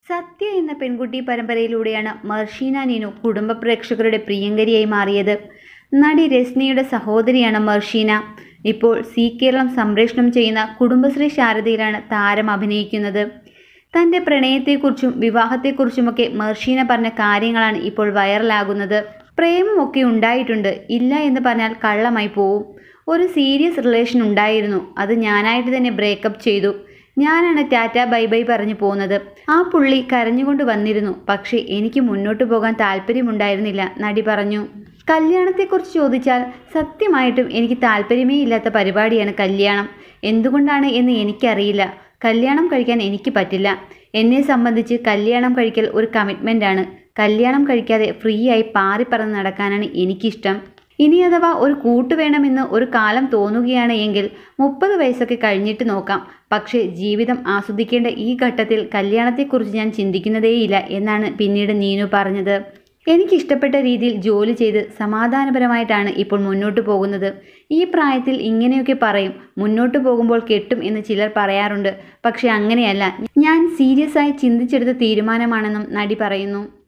സത്യ എന്ന പെൺകുട്ടി പരമ്പരയിലൂടെയാണ് മർഷീന നീനു കുടുംബ പ്രേക്ഷകരുടെ പ്രിയങ്കരിയായി മാറിയത് നടി രശ്നിയുടെ സഹോദരിയാണ് മർഷീന ഇപ്പോൾ സി കേരളം സംപ്രേഷണം ചെയ്യുന്ന കുടുംബശ്രീ ശാരദയിലാണ് താരം അഭിനയിക്കുന്നത് തൻ്റെ പ്രണയത്തെക്കുറിച്ചും വിവാഹത്തെക്കുറിച്ചുമൊക്കെ മർഷീന പറഞ്ഞ കാര്യങ്ങളാണ് ഇപ്പോൾ വൈറലാകുന്നത് പ്രേമമൊക്കെ ഉണ്ടായിട്ടുണ്ട് ഇല്ല എന്ന് പറഞ്ഞാൽ കള്ളമായി പോവും ഒരു സീരിയസ് റിലേഷൻ ഉണ്ടായിരുന്നു അത് ഞാനായിട്ട് തന്നെ ബ്രേക്കപ്പ് ചെയ്തു ഞാനാണ് ടാറ്റ ബൈ ബൈ പറഞ്ഞു പോകുന്നത് ആ പുള്ളി കരഞ്ഞുകൊണ്ട് വന്നിരുന്നു പക്ഷേ എനിക്ക് മുന്നോട്ട് പോകാൻ താല്പര്യമുണ്ടായിരുന്നില്ല നടി പറഞ്ഞു കല്യാണത്തെക്കുറിച്ച് ചോദിച്ചാൽ സത്യമായിട്ടും എനിക്ക് താല്പര്യമേ ഇല്ലാത്ത പരിപാടിയാണ് കല്യാണം എന്തുകൊണ്ടാണ് എന്ന് എനിക്കറിയില്ല കല്യാണം കഴിക്കാൻ എനിക്ക് പറ്റില്ല എന്നെ സംബന്ധിച്ച് കല്യാണം കഴിക്കൽ ഒരു കമ്മിറ്റ്മെൻ്റ് ആണ് കല്യാണം കഴിക്കാതെ ഫ്രീ ആയി പാറിപ്പറന്ന് നടക്കാനാണ് എനിക്കിഷ്ടം ഇനി അഥവാ ഒരു കൂട്ട് വേണമെന്ന് ഒരു കാലം തോന്നുകയാണ് എങ്കിൽ മുപ്പത് വയസ്സൊക്കെ കഴിഞ്ഞിട്ട് നോക്കാം പക്ഷേ ജീവിതം ആസ്വദിക്കേണ്ട ഈ ഘട്ടത്തിൽ കല്യാണത്തെക്കുറിച്ച് ഞാൻ ചിന്തിക്കുന്നതേയില്ല എന്നാണ് പിന്നീട് നീനു പറഞ്ഞത് എനിക്കിഷ്ടപ്പെട്ട രീതിയിൽ ജോലി ചെയ്ത് സമാധാനപരമായിട്ടാണ് ഇപ്പോൾ മുന്നോട്ട് പോകുന്നത് ഈ പ്രായത്തിൽ ഇങ്ങനെയൊക്കെ പറയും മുന്നോട്ട് പോകുമ്പോൾ കെട്ടും എന്ന് ചിലർ പറയാറുണ്ട് പക്ഷെ അങ്ങനെയല്ല ഞാൻ സീരിയസ് ആയി ചിന്തിച്ചെടുത്ത തീരുമാനമാണെന്നും നടി പറയുന്നു